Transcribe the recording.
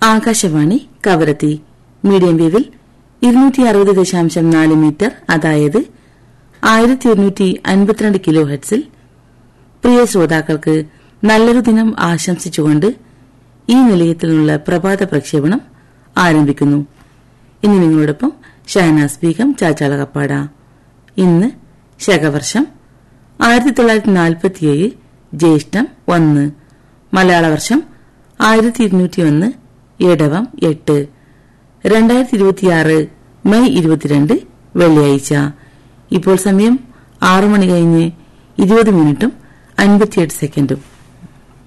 Akashvani Kavaratti medium വേവിൽ ഇരുന്നൂറ്റി അറുപത് ദശാംശം നാല് മീറ്റർ അതായത് ആയിരത്തി ഒരുന്നൂറ്റി അൻപത്തിരണ്ട് കിലോ ഹെഡ്സിൽ പ്രിയ ശ്രോതാക്കൾക്ക് നല്ലൊരു ദിനം ആശംസിച്ചുകൊണ്ട് ഈ നിലയത്തിൽ നിന്നുള്ള പ്രഭാത പ്രക്ഷേപണം ആരംഭിക്കുന്നു ഇന്ന് നിങ്ങളോടൊപ്പം ഷഹനാസ് ബീഗം ചാച്ചാളകപ്പാട ഇന്ന് ശകവർഷം ആയിരത്തി തൊള്ളായിരത്തി നാൽപ്പത്തിയേഴ് ജ്യേഷ്ഠം ഒന്ന് മലയാള വർഷം ആയിരത്തി ഇരുന്നൂറ്റി ഒന്ന് ഇടവം എട്ട് രണ്ടായിരത്തി ഇരുപത്തിയാറ് മെയ് ഇരുപത്തിരണ്ട് വെള്ളിയാഴ്ച ഇപ്പോൾ സമയം ആറു മണി കഴിഞ്ഞ് ഇരുപത് മിനിറ്റും അൻപത്തിയെട്ട് സെക്കൻഡും